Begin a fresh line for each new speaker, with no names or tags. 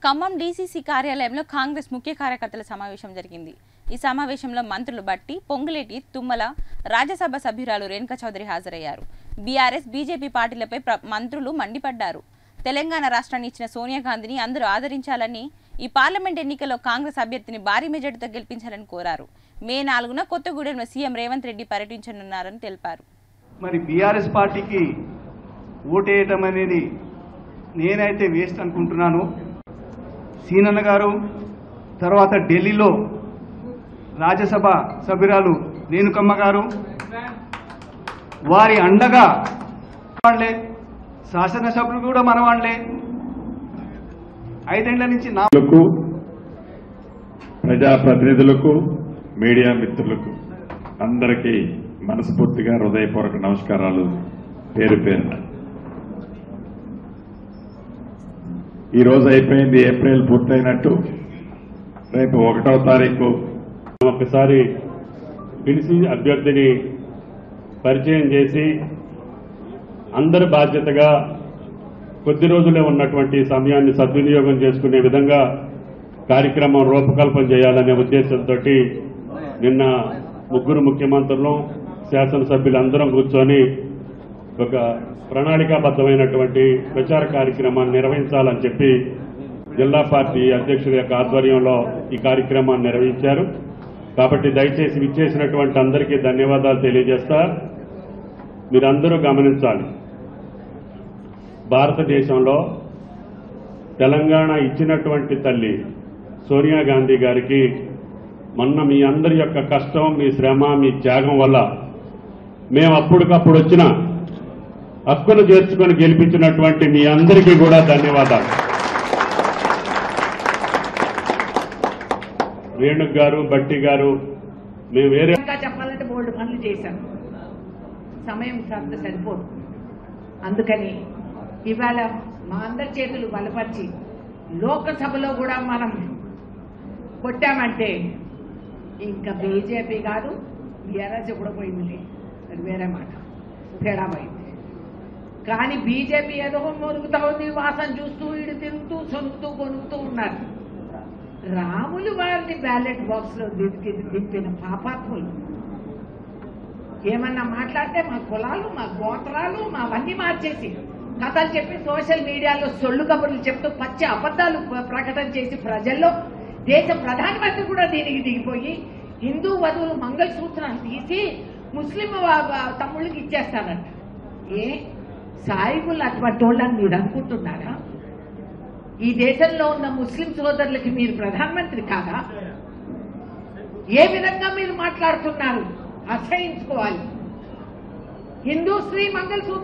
Khammam DCC కార్యాలయంలో కాంగ్రెస్ ముఖ్య కార్యకర్తల సమావేశం జరిగింది ఈ సమావేశంలో మంత్రులు బట్టి పొంగులేటి తుమ్మల రాజ్యసభ సభ్యురాలు రేణుకా చౌదరి హాజరయ్యారు బీఆర్ఎస్ బీజేపీ పార్టీలపై ప్ర- మంత్రులు మండిపడ్డారు తెలంగాణ రాష్ట్రాన్ని ఇచ్చిన సోనియా గాంధీని అందరూ ఆదరించాలని ఈ పార్లమెంట్ ఎన్నికల్లో కాంగ్రెస్ అభ్యర్థిని భారీ మెజార్టీతో గెలిపించాలని కోరారు మే నాలుగున కొత్తగూడెంలో సీఎం రేవంత్ రెడ్డి పర్యటించనున్నారని తెలిపారు
మరి బీఆర్ఎస్ పార్టీకి ఓటేయటం అనేది నేనైతే వేస్ట్ అనుకుంటున్నాను సీనన్న గారు తర్వాత ఢిల్లీలో రాజ్యసభ సభ్యురాలు రేణుకమ్మ గారు వారి అండగా వాళ్ళే శాసనసభ్యులు కూడా మన వాళ్ళే ఐదేళ్ల నుంచి నా
మిత్రులకు ప్రజాప్రతినిధులకు మీడియా మిత్రులకు అందరికీ మనస్ఫూర్తిగా హృదయపూర్వక నమస్కారాలు పేరు పేరున ఈ రోజు అయిపోయింది ఏప్రిల్ పూర్తయినట్టు రేపు ఒకటవ తారీఖు
ఒకసారి పిలిచి అభ్యర్థిని పరిచయం చేసి అందరి బాధ్యతగా కొద్ది రోజులే ఉన్నటువంటి సమయాన్ని సద్వినియోగం చేసుకునే విధంగా కార్యక్రమం రూపకల్పన చేయాలనే ఉద్దేశంతో నిన్న ముగ్గురు ముఖ్యమంత్రులు శాసనసభ్యులందరం కూర్చొని ఒక ప్రణాళికాబద్ధమైనటువంటి ప్రచార కార్యక్రమాన్ని నిర్వహించాలని చెప్పి జిల్లా పార్టీ అధ్యక్షుల యొక్క ఆధ్వర్యంలో ఈ కార్యక్రమాన్ని నిర్వహించారు కాబట్టి దయచేసి విచ్చేసినటువంటి అందరికీ ధన్యవాదాలు తెలియజేస్తా మీరందరూ గమనించాలి భారతదేశంలో తెలంగాణ ఇచ్చినటువంటి తల్లి సోనియా గాంధీ గారికి మొన్న మీ అందరి యొక్క కష్టం మీ శ్రమ మీ త్యాగం వల్ల మేము అప్పటికప్పుడు వచ్చిన హక్కును చేర్చుకొని గెలిపించినటువంటి మీ అందరికీ కూడా ధన్యవాదాలు రేణుక్ గారు బట్టి గారు మేము వేరే
ఇంకా చెప్పాలంటే బోల్డ్ పనులు చేశాను సమయం అంత సరిపోదు అందుకని ఇవాళ మా అందరి చేతులు బలపరిచి లోకసభలో కూడా మనం కొట్టామంటే ఇంకా బీజేపీ కాదు బీఆర్ఎస్ కూడా పోయింది అది వేరే మాట తేడా పోయింది కానీ బీజేపీ ఏదో మొరుగుతా ఉంది వాసన చూస్తూ ఇడు తిరుగుతూ సొనుగుతూ కొనుగుతూ ఉన్నారు రాములు వారిని బ్యాలెట్ బాక్స్ లో దింపి దింపిన పాపాత్ములు ఏమన్నా మాట్లాడితే మా కులాలు మా గోత్రాలు మావన్నీ మార్చేసి కథలు చెప్పి సోషల్ మీడియాలో సొల్లు కబుర్లు చెప్తూ పచ్చి అబద్ధాలు ప్ర- ప్రకటన చేసి ప్రజల్లో దేశ ప్రధానమంత్రి కూడా దీనికి దిగిపోయి హిందూ వధువులు మంగళసూత్రాలు తీసి ముస్లిం వా- వా- తమ్ముళ్ళకి ఇచ్చేస్తారంట ఏ సాయిబుల్ అటువంటి వాళ్ళని మీరు అనుకుంటున్నారా ఈ దేశంలో ఉన్న ముస్లిం సోదరులకి మీరు ప్రధానమంత్రి కాదా ఏ విధంగా మీరు మాట్లాడుతున్నారు అసహించుకోవాలి హిందూ స్త్రీ మంగళసూత్రం